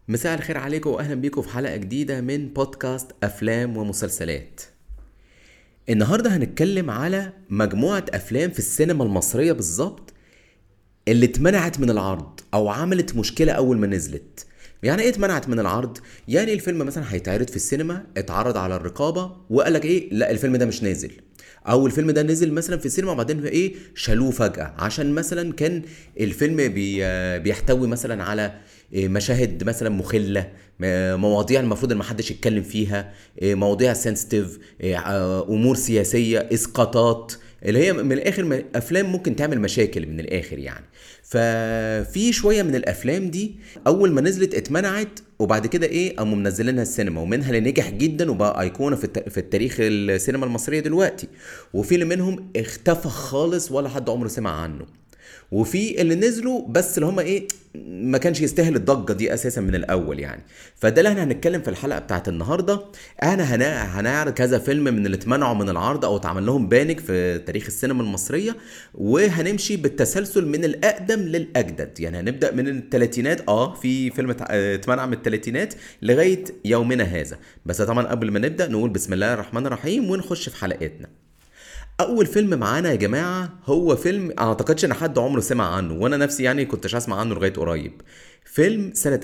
مساء الخير عليكم واهلا بيكم في حلقه جديده من بودكاست افلام ومسلسلات النهارده هنتكلم على مجموعه افلام في السينما المصريه بالظبط اللي اتمنعت من العرض او عملت مشكله اول ما نزلت يعني ايه اتمنعت من العرض يعني الفيلم مثلا هيتعرض في السينما اتعرض على الرقابه وقال لك ايه لا الفيلم ده مش نازل او الفيلم ده نزل مثلا في السينما وبعدين ايه شالوه فجاه عشان مثلا كان الفيلم بي بيحتوي مثلا على مشاهد مثلا مخله مواضيع المفروض ان محدش يتكلم فيها مواضيع سنسيتيف امور سياسيه اسقاطات اللي هي من الاخر افلام ممكن تعمل مشاكل من الاخر يعني ففي شويه من الافلام دي اول ما نزلت اتمنعت وبعد كده ايه قاموا منزلينها السينما ومنها اللي نجح جدا وبقى ايقونه في في التاريخ السينما المصريه دلوقتي وفي اللي منهم اختفى خالص ولا حد عمره سمع عنه وفي اللي نزلوا بس اللي هم ايه ما كانش يستاهل الضجه دي اساسا من الاول يعني فده اللي احنا هنتكلم في الحلقه بتاعت النهارده انا هنعرض كذا فيلم من اللي اتمنعوا من العرض او اتعمل لهم بانك في تاريخ السينما المصريه وهنمشي بالتسلسل من الاقدم للاجدد يعني هنبدا من الثلاثينات اه في فيلم اتمنع من الثلاثينات لغايه يومنا هذا بس طبعا قبل ما نبدا نقول بسم الله الرحمن الرحيم ونخش في حلقتنا اول فيلم معانا يا جماعه هو فيلم اعتقدش ان حد عمره سمع عنه وانا نفسي يعني كنتش اسمع عنه لغايه قريب فيلم سنه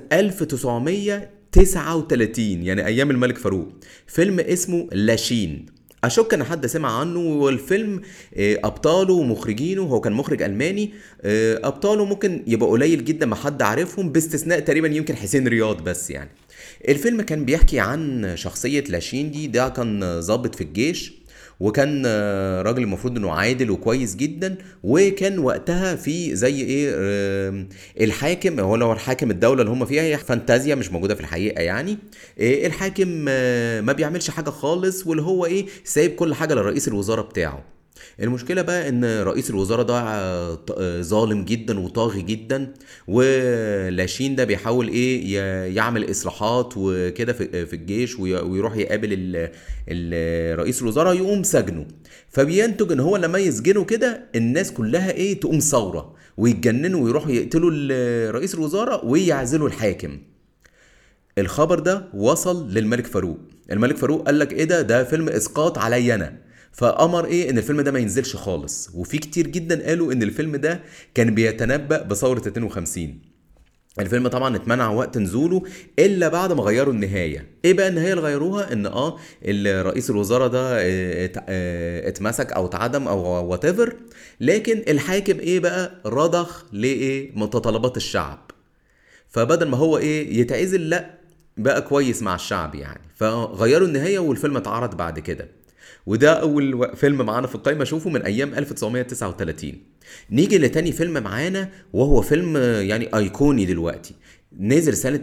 1939 يعني ايام الملك فاروق فيلم اسمه لاشين اشك ان حد سمع عنه والفيلم ابطاله ومخرجينه هو كان مخرج الماني ابطاله ممكن يبقى قليل جدا ما حد عارفهم باستثناء تقريبا يمكن حسين رياض بس يعني الفيلم كان بيحكي عن شخصيه لاشين دي ده كان ضابط في الجيش وكان راجل المفروض انه عادل وكويس جدا وكان وقتها في زي ايه الحاكم هو لو الحاكم الدوله اللي هم فيها هي فانتازيا مش موجوده في الحقيقه يعني الحاكم ما بيعملش حاجه خالص واللي هو ايه سايب كل حاجه لرئيس الوزاره بتاعه المشكله بقى ان رئيس الوزراء ده ظالم جدا وطاغي جدا ولاشين ده بيحاول ايه يعمل اصلاحات وكده في الجيش ويروح يقابل رئيس الوزراء يقوم سجنه فبينتج ان هو لما يسجنه كده الناس كلها ايه تقوم ثوره ويتجننوا ويروحوا يقتلوا رئيس الوزراء ويعزلوا الحاكم الخبر ده وصل للملك فاروق الملك فاروق قال لك ايه ده ده فيلم اسقاط عليا انا فامر ايه ان الفيلم ده ما ينزلش خالص وفي كتير جدا قالوا ان الفيلم ده كان بيتنبأ بثورة 52 الفيلم طبعا اتمنع وقت نزوله الا بعد ما غيروا النهايه ايه بقى النهايه اللي غيروها ان اه رئيس الوزراء ده اتمسك او اتعدم او وات لكن الحاكم ايه بقى رضخ لايه متطلبات الشعب فبدل ما هو ايه يتعزل لا بقى كويس مع الشعب يعني فغيروا النهايه والفيلم اتعرض بعد كده وده اول فيلم معانا في القائمه اشوفه من ايام 1939 نيجي لتاني فيلم معانا وهو فيلم يعني ايقوني دلوقتي نزل سنه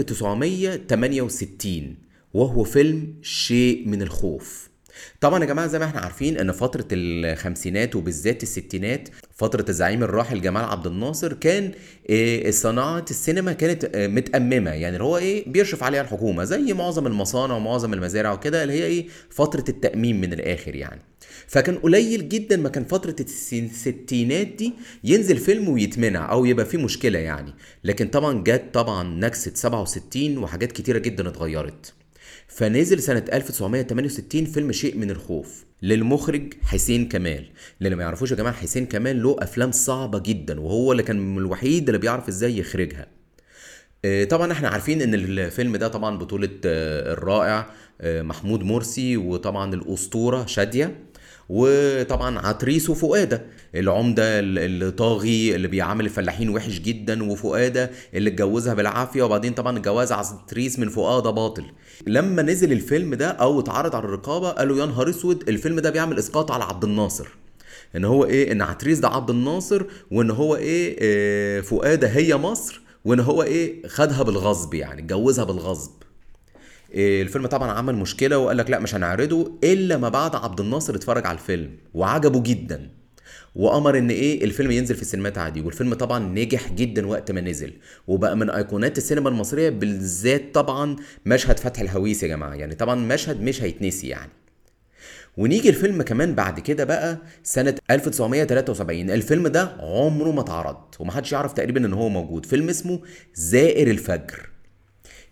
1968 وهو فيلم شيء من الخوف طبعا يا جماعه زي ما احنا عارفين ان فتره الخمسينات وبالذات الستينات فتره الزعيم الراحل جمال عبد الناصر كان صناعه السينما كانت متأممه يعني اللي هو ايه بيشرف عليها الحكومه زي معظم المصانع ومعظم المزارع وكده اللي هي ايه فتره التأميم من الاخر يعني فكان قليل جدا ما كان فترة الستينات دي ينزل فيلم ويتمنع او يبقى فيه مشكلة يعني لكن طبعا جت طبعا نكسة 67 وحاجات كتيرة جدا اتغيرت فنزل سنة 1968 فيلم شيء من الخوف للمخرج حسين كمال اللي ما يعرفوش يا جماعة حسين كمال له أفلام صعبة جدا وهو اللي كان الوحيد اللي بيعرف ازاي يخرجها طبعا احنا عارفين ان الفيلم ده طبعا بطولة الرائع محمود مرسي وطبعا الأسطورة شادية وطبعا عتريس وفؤاده العمده الطاغي اللي بيعامل الفلاحين وحش جدا وفؤاده اللي اتجوزها بالعافيه وبعدين طبعا جواز عتريس من فؤاده باطل لما نزل الفيلم ده او اتعرض على الرقابه قالوا يا نهار اسود الفيلم ده بيعمل اسقاط على عبد الناصر ان هو ايه ان عتريس ده عبد الناصر وان هو ايه, إيه فؤاده هي مصر وان هو ايه خدها بالغصب يعني اتجوزها بالغصب الفيلم طبعا عمل مشكله وقال لك لا مش هنعرضه الا ما بعد عبد الناصر اتفرج على الفيلم وعجبه جدا وامر ان ايه الفيلم ينزل في السينمات عادي والفيلم طبعا نجح جدا وقت ما نزل وبقى من ايقونات السينما المصريه بالذات طبعا مشهد فتح الهويس يا جماعه يعني طبعا مشهد مش هيتنسي يعني ونيجي الفيلم كمان بعد كده بقى سنة 1973 الفيلم ده عمره ما اتعرض ومحدش يعرف تقريبا ان هو موجود فيلم اسمه زائر الفجر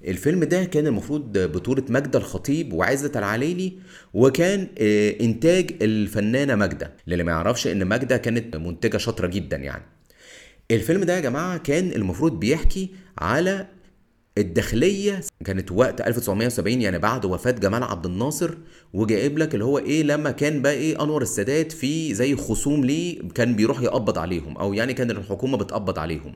الفيلم ده كان المفروض بطولة ماجدة الخطيب وعزت العليلي وكان آه، إنتاج الفنانة ماجدة اللي ما يعرفش إن ماجدة كانت منتجة شاطرة جدا يعني الفيلم ده يا جماعة كان المفروض بيحكي على الداخلية كانت وقت 1970 يعني بعد وفاة جمال عبد الناصر وجايب لك اللي هو ايه لما كان بقى ايه انور السادات في زي خصوم ليه كان بيروح يقبض عليهم او يعني كان الحكومة بتقبض عليهم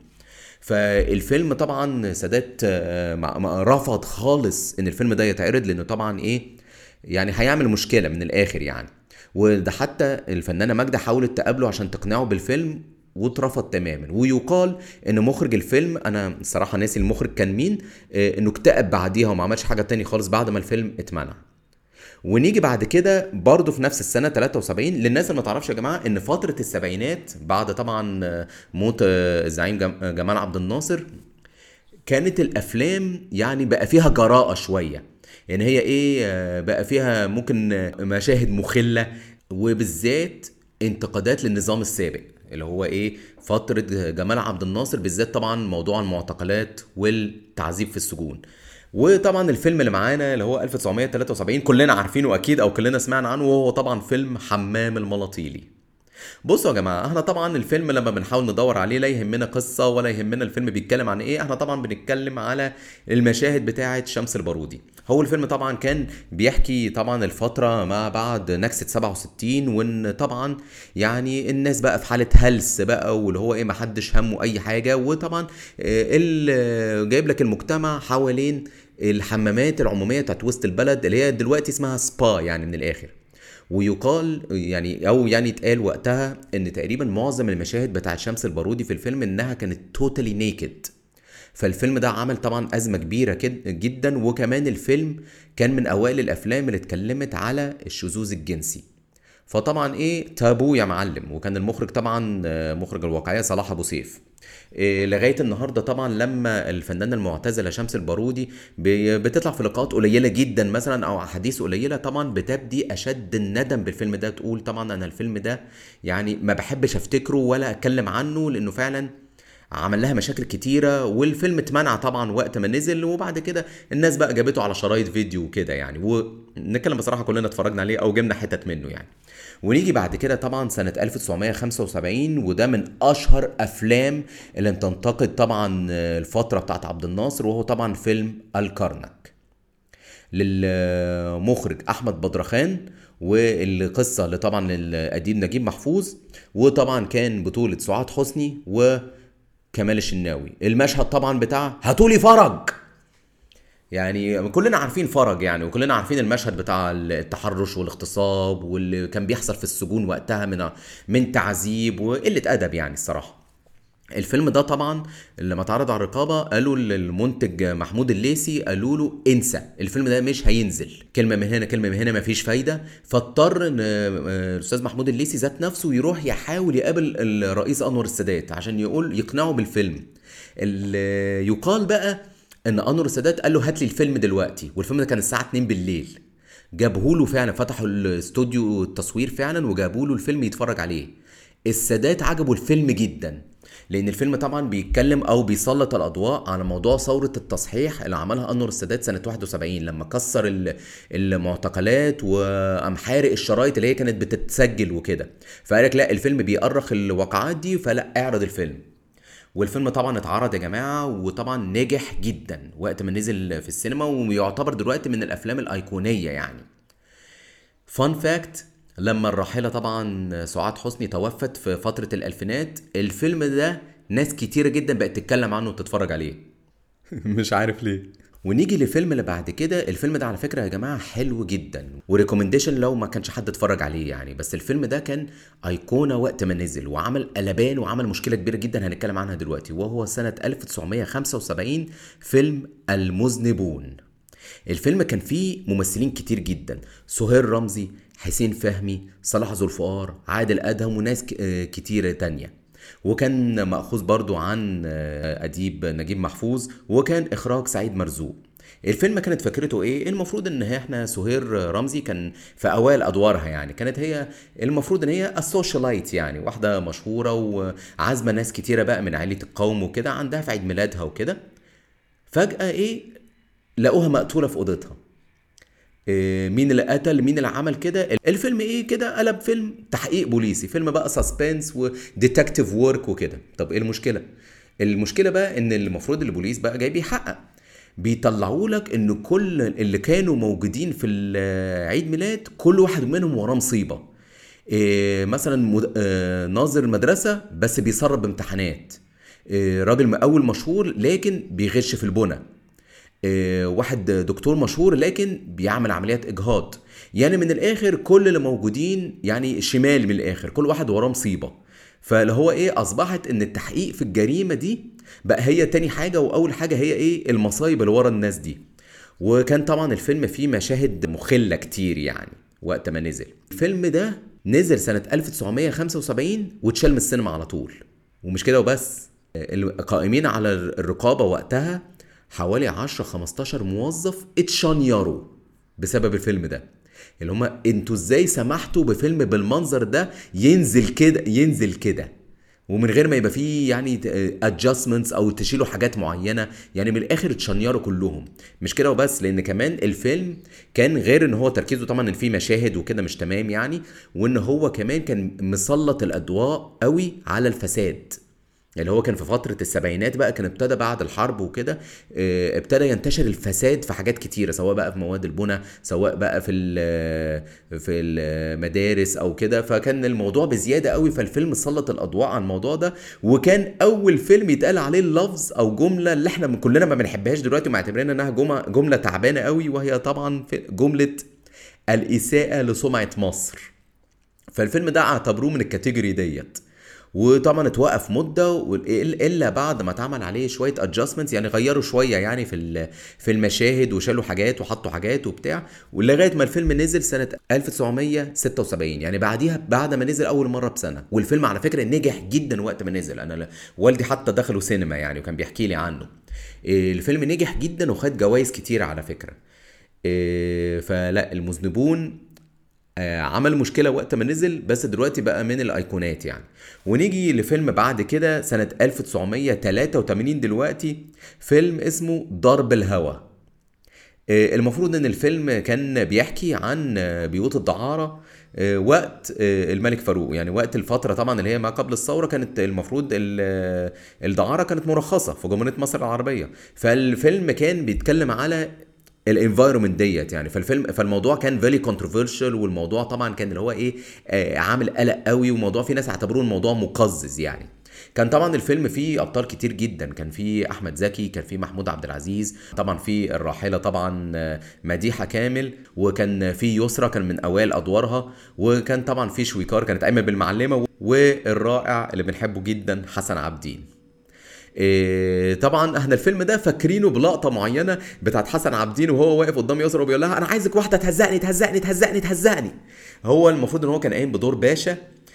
فالفيلم طبعا سادات آه، ما- ما رفض خالص ان الفيلم ده يتعرض لانه طبعا ايه يعني هيعمل مشكلة من الاخر يعني وده حتى الفنانة ماجدة حاولت تقابله عشان تقنعه بالفيلم واترفض تماما ويقال ان مخرج الفيلم انا الصراحه ناسي المخرج كان مين آه، انه اكتئب بعديها وما عملش حاجه تاني خالص بعد ما الفيلم اتمنع ونيجي بعد كده برضه في نفس السنه 73 للناس اللي ما تعرفش يا جماعه ان فتره السبعينات بعد طبعا آه، موت آه، الزعيم جم- آه، جمال عبد الناصر كانت الافلام يعني بقى فيها جراءه شويه يعني هي ايه آه، بقى فيها ممكن آه، مشاهد مخله وبالذات انتقادات للنظام السابق اللي هو ايه فتره جمال عبد الناصر بالذات طبعا موضوع المعتقلات والتعذيب في السجون وطبعا الفيلم اللي معانا اللي هو 1973 كلنا عارفينه اكيد او كلنا سمعنا عنه وهو طبعا فيلم حمام الملاطيلي بصوا يا جماعه احنا طبعا الفيلم لما بنحاول ندور عليه لا يهمنا قصه ولا يهمنا الفيلم بيتكلم عن ايه احنا طبعا بنتكلم على المشاهد بتاعه شمس البارودي هو الفيلم طبعا كان بيحكي طبعا الفتره ما بعد نكسه 67 وان طبعا يعني الناس بقى في حاله هلس بقى واللي هو ايه ما حدش همه اي حاجه وطبعا آه، ال- جايب لك المجتمع حوالين الحمامات العموميه بتاعت وسط البلد اللي هي دلوقتي اسمها سبا يعني من الاخر ويقال يعني او يعني اتقال وقتها ان تقريبا معظم المشاهد بتاعت شمس البارودي في الفيلم انها كانت توتالي نيكد فالفيلم ده عمل طبعا ازمه كبيره كد- جدا وكمان الفيلم كان من اوائل الافلام اللي اتكلمت على الشذوذ الجنسي فطبعا ايه تابو يا معلم وكان المخرج طبعا آه، مخرج الواقعيه صلاح ابو سيف إيه، لغايه النهارده طبعا لما الفنانه المعتزله شمس البارودي بي- بتطلع في لقاءات قليله جدا مثلا او احاديث قليله طبعا بتبدي اشد الندم بالفيلم ده تقول طبعا انا الفيلم ده يعني ما بحبش افتكره ولا اتكلم عنه لانه فعلا عمل لها مشاكل كتيرة والفيلم اتمنع طبعا وقت ما نزل وبعد كده الناس بقى جابته على شرايط فيديو وكده يعني ونتكلم بصراحة كلنا اتفرجنا عليه او جبنا حتت منه يعني ونيجي بعد كده طبعا سنة 1975 وده من اشهر افلام اللي تنتقد طبعا الفترة بتاعت عبد الناصر وهو طبعا فيلم الكرنك للمخرج احمد بدرخان والقصه اللي طبعا للاديب نجيب محفوظ وطبعا كان بطوله سعاد حسني وكمال الشناوي المشهد طبعا بتاع هاتولي فرج يعني كلنا عارفين فرج يعني وكلنا عارفين المشهد بتاع التحرش والاغتصاب واللي كان بيحصل في السجون وقتها من من تعذيب وقله ادب يعني الصراحه الفيلم ده طبعا لما اتعرض على الرقابه قالوا للمنتج محمود الليثي قالوا له انسى الفيلم ده مش هينزل كلمه من هنا كلمه من هنا مفيش فايده فاضطر ان آه، الاستاذ محمود الليثي ذات نفسه يروح يحاول يقابل الرئيس انور السادات عشان يقول يقنعه بالفيلم ال- يقال بقى ان انور السادات قال له هات لي الفيلم دلوقتي والفيلم ده كان الساعه 2 بالليل جابوه له فعلا فتحوا الاستوديو التصوير فعلا وجابوا له الفيلم يتفرج عليه السادات عجبه الفيلم جدا لان الفيلم طبعا بيتكلم او بيسلط الاضواء على موضوع ثوره التصحيح اللي عملها انور السادات سنه 71 لما كسر ال- المعتقلات وقام حارق الشرايط اللي هي كانت بتتسجل وكده فقال لك لا الفيلم بيأرخ الواقعات دي فلا اعرض الفيلم والفيلم طبعا اتعرض يا جماعه وطبعا نجح جدا وقت ما نزل في السينما ويعتبر دلوقتي من الافلام الايقونيه يعني فان فاكت لما الراحلة طبعا سعاد حسني توفت في فترة الألفينات الفيلم ده ناس كتيرة جدا بقت تتكلم عنه وتتفرج عليه مش عارف ليه ونيجي للفيلم اللي بعد كده الفيلم ده على فكرة يا جماعة حلو جدا وريكومنديشن لو ما كانش حد اتفرج عليه يعني بس الفيلم ده كان أيقونة وقت ما نزل وعمل قلبان وعمل مشكلة كبيرة جدا هنتكلم عنها دلوقتي وهو سنة 1975 فيلم المذنبون الفيلم كان فيه ممثلين كتير جدا سهير رمزي حسين فهمي صلاح ذو الفقار عادل ادهم وناس ك- آه كتيرة تانية وكان مأخوذ برضو عن آه، أديب نجيب محفوظ وكان إخراج سعيد مرزوق الفيلم كانت فكرته ايه المفروض ان هي احنا سهير رمزي كان في اوائل ادوارها يعني كانت هي المفروض ان هي السوشيالايت يعني واحده مشهوره وعازمه ناس كتيره بقى من عائله القوم وكده عندها في عيد ميلادها وكده فجاه ايه لقوها مقتوله في اوضتها إيه، مين اللي قتل مين اللي عمل كده الفيلم ايه كده قلب فيلم تحقيق بوليسي فيلم بقى سسبنس وديتكتيف وورك وكده طب ايه المشكله المشكله بقى ان المفروض البوليس بقى جاي بيحقق بيطلعوا لك ان كل اللي كانوا موجودين في عيد ميلاد كل واحد منهم وراه مصيبه إيه مثلا مد... آه ناظر المدرسه بس بيسرب امتحانات إيه راجل مقاول مشهور لكن بيغش في البنى إيه واحد دكتور مشهور لكن بيعمل عمليات اجهاض يعني من الاخر كل اللي موجودين يعني شمال من الاخر كل واحد وراه مصيبه فاللي هو ايه اصبحت ان التحقيق في الجريمه دي بقى هي تاني حاجه واول حاجه هي ايه المصايب اللي ورا الناس دي وكان طبعا الفيلم فيه مشاهد مخله كتير يعني وقت ما نزل الفيلم ده نزل سنه 1975 واتشال من السينما على طول ومش كده وبس القائمين على الرقابه وقتها حوالي 10 15 موظف اتشنيروا بسبب الفيلم ده اللي هما انتوا ازاي سمحتوا بفيلم بالمنظر ده ينزل كده ينزل كده ومن غير ما يبقى فيه يعني ادجستمنتس او تشيلوا حاجات معينه يعني من الاخر اتشنيروا كلهم مش كده وبس لان كمان الفيلم كان غير ان هو تركيزه طبعا ان فيه مشاهد وكده مش تمام يعني وان هو كمان كان مسلط الاضواء قوي على الفساد اللي هو كان في فترة السبعينات بقى كان ابتدى بعد الحرب وكده ابتدى ينتشر الفساد في حاجات كتيرة سواء بقى في مواد البناء سواء بقى في في المدارس او كده فكان الموضوع بزيادة قوي فالفيلم سلط الاضواء على الموضوع ده وكان اول فيلم يتقال عليه اللفظ او جملة اللي احنا كلنا ما بنحبهاش دلوقتي ومعتبرين انها جملة جملة تعبانة قوي وهي طبعا جملة الاساءة لسمعة مصر فالفيلم ده اعتبروه من الكاتيجوري ديت وطبعا اتوقف مده الا بعد ما اتعمل عليه شويه ادجستمنتس يعني غيروا شويه يعني في في المشاهد وشالوا حاجات وحطوا حاجات وبتاع ولغايه ما الفيلم نزل سنه 1976 يعني بعديها بعد ما نزل اول مره بسنه والفيلم على فكره نجح جدا وقت ما نزل انا والدي حتى دخلوا سينما يعني وكان بيحكي لي عنه الفيلم نجح جدا وخد جوائز كتير على فكره فلا المذنبون عمل مشكلة وقت ما نزل بس دلوقتي بقى من الأيقونات يعني ونيجي لفيلم بعد كده سنة 1983 دلوقتي فيلم اسمه ضرب الهوى المفروض ان الفيلم كان بيحكي عن بيوت الدعارة وقت الملك فاروق يعني وقت الفترة طبعا اللي هي ما قبل الثورة كانت المفروض الدعارة كانت مرخصة في جمهورية مصر العربية فالفيلم كان بيتكلم على الانفايرمنت ديت يعني فالفيلم فالموضوع كان فيري كونتروفيرشال والموضوع طبعا كان اللي هو ايه آه عامل قلق قوي وموضوع في ناس اعتبروه الموضوع مقزز يعني كان طبعا الفيلم فيه ابطال كتير جدا كان فيه احمد زكي كان فيه محمود عبد العزيز طبعا في الراحله طبعا مديحه كامل وكان في يسرا كان من اوائل ادوارها وكان طبعا في شويكار كانت قايمه بالمعلمه والرائع اللي بنحبه جدا حسن عابدين إيه طبعا احنا الفيلم ده فاكرينه بلقطه معينه بتاعت حسن عابدين وهو واقف قدام يسرا وبيقول لها انا عايزك واحده تهزقني تهزقني تهزقني تهزقني هو المفروض ان هو كان قايم بدور باشا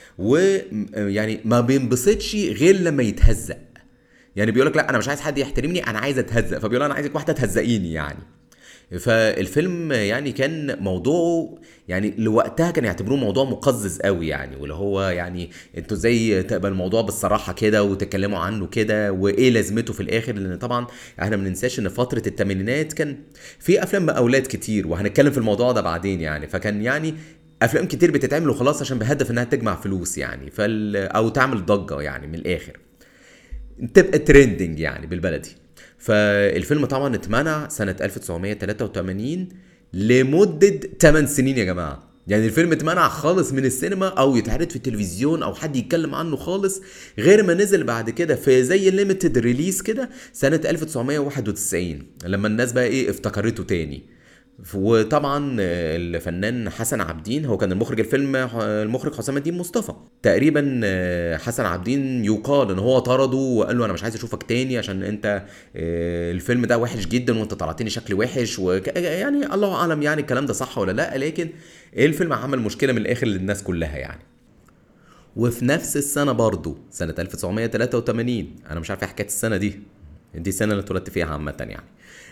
ويعني ما بينبسطش غير لما يتهزق يعني بيقول لك لا انا مش عايز حد يحترمني انا عايز اتهزق فبيقول انا عايزك واحده تهزقيني يعني فالفيلم يعني كان موضوعه يعني لوقتها كان يعتبروه موضوع مقزز قوي يعني واللي هو يعني انتوا ازاي تقبل الموضوع بالصراحه كده وتتكلموا عنه كده وايه لازمته في الاخر لان طبعا احنا ما ننساش ان فتره الثمانينات كان في افلام مقاولات كتير وهنتكلم في الموضوع ده بعدين يعني فكان يعني افلام كتير بتتعمل وخلاص عشان بهدف انها تجمع فلوس يعني فال او تعمل ضجه يعني من الاخر تبقى ترندنج يعني بالبلدي فالفيلم طبعا اتمنع سنة 1983 لمدة 8 سنين يا جماعة يعني الفيلم اتمنع خالص من السينما او يتعرض في التلفزيون او حد يتكلم عنه خالص غير ما نزل بعد كده في زي ليميتد ريليس كده سنة 1991 لما الناس بقى ايه افتكرته تاني وطبعا الفنان حسن عابدين هو كان المخرج الفيلم المخرج حسام الدين مصطفى تقريبا حسن عابدين يقال ان هو طرده وقال له انا مش عايز اشوفك تاني عشان انت الفيلم ده وحش جدا وانت طلعتني شكل وحش ويعني الله اعلم يعني الكلام ده صح ولا لا لكن الفيلم عمل مشكله من الاخر للناس كلها يعني وفي نفس السنه برضه سنه 1983 انا مش عارف ايه حكايه السنه دي دي السنه اللي اتولدت فيها عامه يعني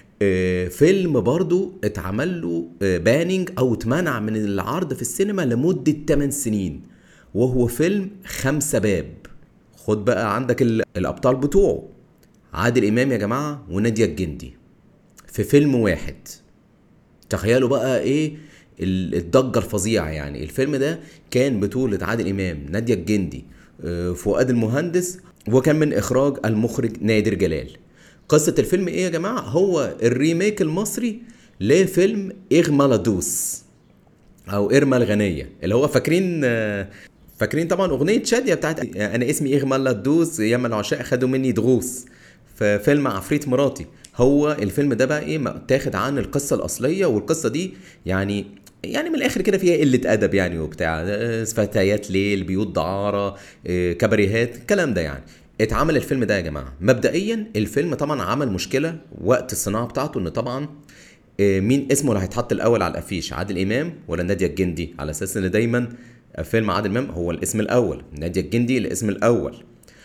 فيلم برضو اتعمل له باننج او اتمنع من العرض في السينما لمدة 8 سنين وهو فيلم خمسة باب خد بقى عندك الابطال بتوعه عادل امام يا جماعة ونادية الجندي في فيلم واحد تخيلوا بقى ايه الضجه الفظيعه يعني الفيلم ده كان بطوله عادل امام ناديه الجندي آه، فؤاد المهندس وكان من اخراج المخرج نادر جلال قصه الفيلم ايه يا جماعه هو الريميك المصري لفيلم اغمالادوس او ارما الغنيه اللي هو فاكرين آه، فاكرين طبعا اغنيه شاديه بتاعت انا اسمي اغمالادوس ياما العشاق خدوا مني دغوس في فيلم عفريت مراتي هو الفيلم ده بقى ايه متاخد عن القصه الاصليه والقصه دي يعني يعني من الاخر كده فيها قله ادب يعني وبتاع فتيات ليل بيوت دعاره آه، كباريهات الكلام ده يعني اتعمل الفيلم ده يا جماعه مبدئيا الفيلم طبعا عمل مشكله وقت الصناعه بتاعته ان طبعا آه، مين اسمه اللي هيتحط الاول على الافيش عادل امام ولا ناديه الجندي على اساس ان دايما فيلم عادل امام هو الاسم الاول ناديه الجندي الاسم الاول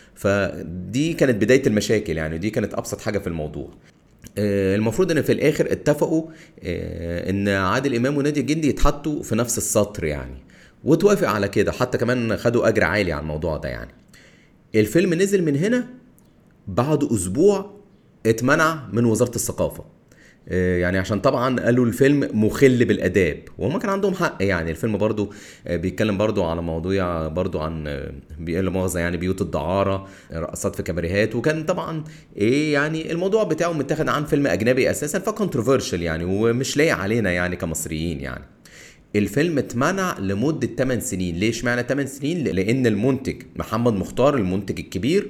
فدي كانت بدايه المشاكل يعني دي كانت ابسط حاجه في الموضوع آه، المفروض ان في الاخر اتفقوا آه، ان عادل امام ونادي الجندي يتحطوا في نفس السطر يعني وتوافق على كده حتى كمان خدوا اجر عالي على الموضوع ده يعني الفيلم نزل من هنا بعد اسبوع اتمنع من وزاره الثقافه آه، يعني عشان طبعا قالوا الفيلم مخل بالاداب وهم كان عندهم حق يعني الفيلم برضو آه، بيتكلم برضو على مواضيع برضو عن آه، لا مؤاخذه يعني بيوت الدعاره رقصات في كباريهات وكان طبعا ايه يعني الموضوع بتاعه متاخد عن فيلم اجنبي اساسا فكونتروفيرشال يعني ومش لايق علينا يعني كمصريين يعني الفيلم اتمنع لمدة 8 سنين ليش معنى 8 سنين لان المنتج محمد مختار المنتج الكبير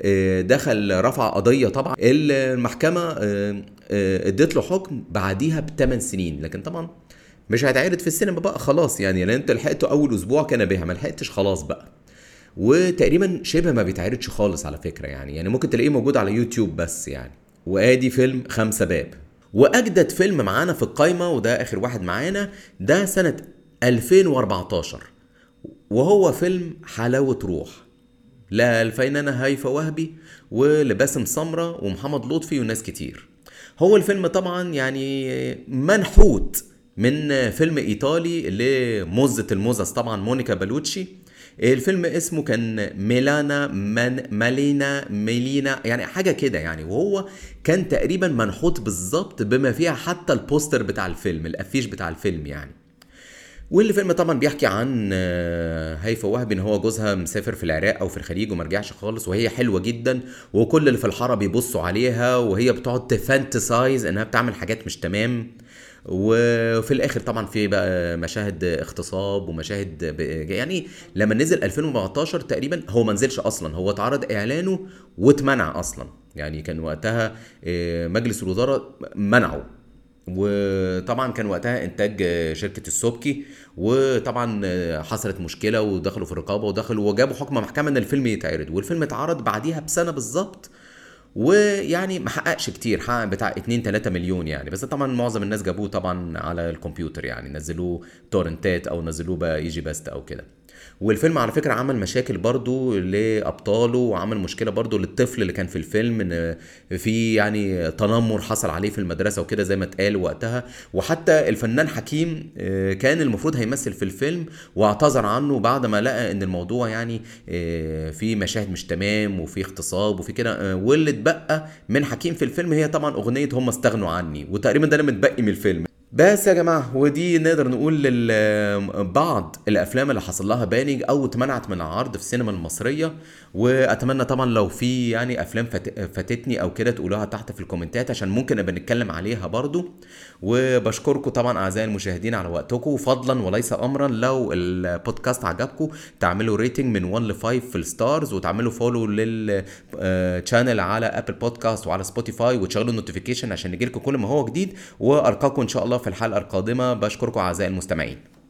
دخل رفع قضية طبعا المحكمة ادت له حكم بعديها بثمان سنين لكن طبعا مش هيتعرض في السينما بقى خلاص يعني لان انت لحقته اول اسبوع كان بها ما لحقتش خلاص بقى وتقريبا شبه ما بيتعرضش خالص على فكره يعني يعني ممكن تلاقيه موجود على يوتيوب بس يعني وادي فيلم خمسة باب واجدد فيلم معانا في القايمه وده اخر واحد معانا ده سنه 2014 وهو فيلم حلاوه روح للفنانة هيفا وهبي ولباسم سمرة ومحمد لطفي وناس كتير هو الفيلم طبعا يعني منحوت من فيلم ايطالي لمزة المزز طبعا مونيكا بلوتشي الفيلم اسمه كان ميلانا من مالينا ميلينا يعني حاجة كده يعني وهو كان تقريبا منحوت بالظبط بما فيها حتى البوستر بتاع الفيلم الافيش بتاع الفيلم يعني والفيلم طبعا بيحكي عن آه، هيفا وهبي ان هو جوزها مسافر في العراق او في الخليج وما رجعش خالص وهي حلوه جدا وكل اللي في الحاره بيبصوا عليها وهي بتقعد تفانتسايز انها بتعمل حاجات مش تمام وفي الاخر طبعا في بقى مشاهد اغتصاب ومشاهد يعني لما نزل 2014 تقريبا هو ما نزلش اصلا هو اتعرض اعلانه واتمنع اصلا يعني كان وقتها آه، مجلس الوزراء منعه وطبعا كان وقتها انتاج شركه السبكي وطبعا حصلت مشكله ودخلوا في الرقابه ودخلوا وجابوا حكم محكمه ان الفيلم يتعرض والفيلم اتعرض بعديها بسنه بالظبط ويعني ما حققش كتير حقق بتاع 2 3 مليون يعني بس طبعا معظم الناس جابوه طبعا على الكمبيوتر يعني نزلوه تورنتات او نزلوه بقى يجي باست او كده والفيلم على فكره عمل مشاكل برضو لابطاله وعمل مشكله برضو للطفل اللي كان في الفيلم ان في يعني تنمر حصل عليه في المدرسه وكده زي ما اتقال وقتها وحتى الفنان حكيم آه، كان المفروض هيمثل في الفيلم واعتذر عنه بعد ما لقى ان الموضوع يعني آه، في مشاهد مش تمام وفي اغتصاب وفي كده آه، واللي اتبقى من حكيم في الفيلم هي طبعا اغنيه هم استغنوا عني وتقريبا ده اللي متبقي من الفيلم بس يا جماعه ودي نقدر نقول بعض الافلام اللي حصل لها بانينج او اتمنعت من العرض في السينما المصريه واتمنى طبعا لو في يعني افلام فاتتني او كده تقولوها تحت في الكومنتات عشان ممكن نبقى نتكلم عليها برضو وبشكركم طبعا اعزائي المشاهدين على وقتكم فضلا وليس امرا لو البودكاست عجبكم تعملوا ريتنج من 1 ل 5 في الستارز وتعملوا فولو للشانل على ابل بودكاست وعلى سبوتيفاي وتشغلوا النوتيفيكيشن عشان يجيلكم كل ما هو جديد والقاكم ان شاء الله في الحلقه القادمه بشكركم اعزائي المستمعين